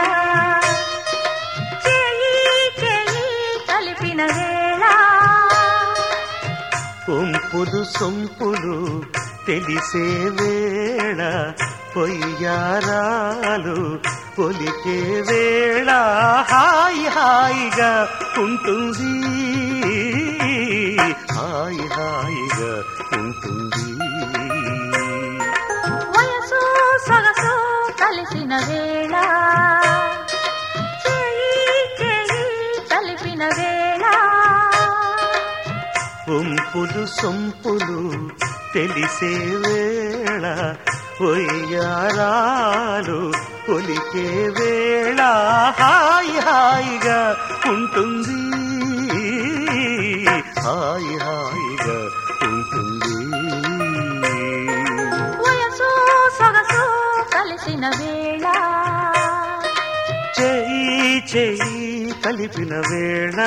చేయి చేయి కలిపిన వేళ ఒంపులు సొంపులు తెలిసే వేళ పొయ్యారాలు పొలికే వేళ హాయి హాయిగా ఉంటుంది హాయి హాయిగా ఉంటుంది వయసు సొగసు కలిసిన వేళ చేయి చేయి కలిపిన వేళ ఒంపులు సొంపులు తెలిసే వేళ పొయ్యారాలు పొలికే వేళ హాయి హాయిగా ఉంటుంది హాయి హాయిగా ఉంటుంది వయసు సొగసు కలిసిన వేళ చేయి చేయి కలిపిన వేళ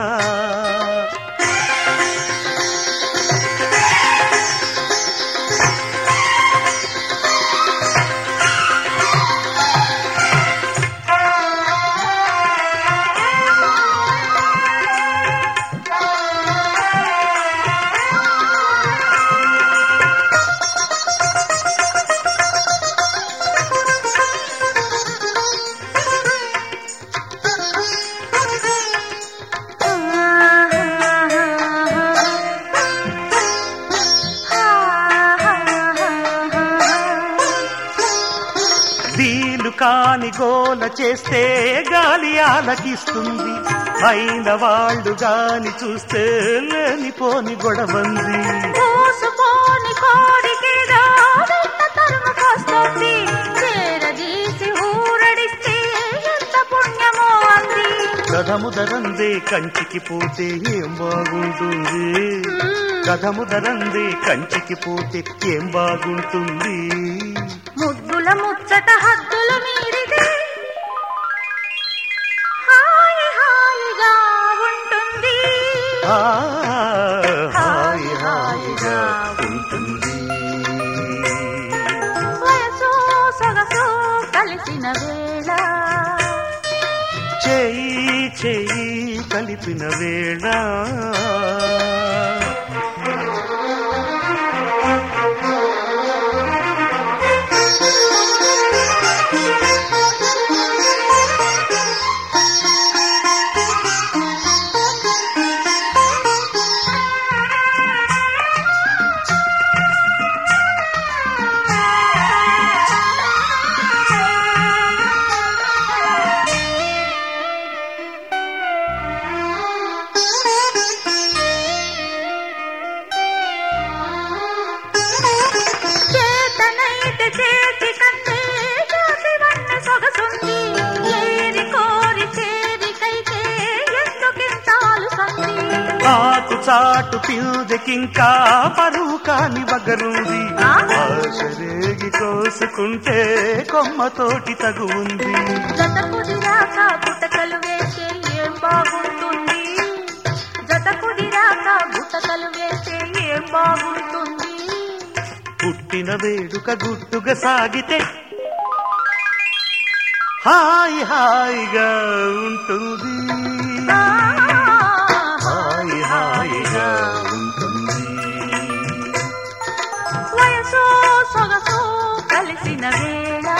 వీలు కాని గోల చేస్తే గాలి ఆలకిస్తుంది అయిన వాళ్ళు గాని చూస్తే లేనిపోని గొడవంది పూసుకొని కోడికేదో వెంట తరుముకొస్తుంది చేరదీసి ఊరడిస్తే ఎంత పుణ్యమో అంది కథముదరందే కంచికి పోతే ఏం బాగుంటుంది కథముదరందే కంచికి పోతే ఏం బాగుంటుంది ముద్దుల ముచ్చట హద్దులు మీరితే హాయి హాయిగా ఉంటుంది ఆ, హాయి హాయిగా ఉంటుంది వయసు సొగసు కలిసిన వేళ చేయి చేయి కలిపిన వేళ చేతనైతే చేతి కంటే జాతి వన్న సొగసుంది ఏరి కోరి చేరికైతే ఎందుకింతాలు సంది ఆకు చాటు పిల్దకింకా పరువు కాని వగరుంది ఆ? ఆశరేగి కోసుకుంటే కొమ్మతోటి తగు ఉంది జత కుదిరాక గుటకలు వేస్తే ఏం బాగుంటుంది జత కుదిరాక గుటకలు వేస్తే ఏం బాగుంటుంది పుట్టిన వేడుక గుట్టుగా సాగితే హాయి హాయిగా ఉంటుంది ఆ, హాయి హాయిగా ఉంటుంది వయసు సొగసు కలిసిన వేళ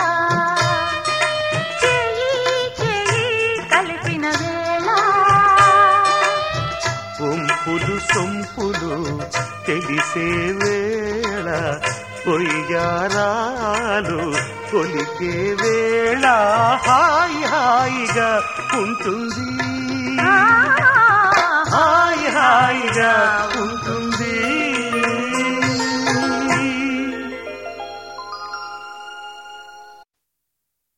చేయి చేయి కలిపిన వేళ ఒంపులు సొంపులు తెలిసే వేళ పొయ్యారాలు కొలికే వేళ హాయి హాయిగా ఉంటుంది ఆ, హాయి హాయిగా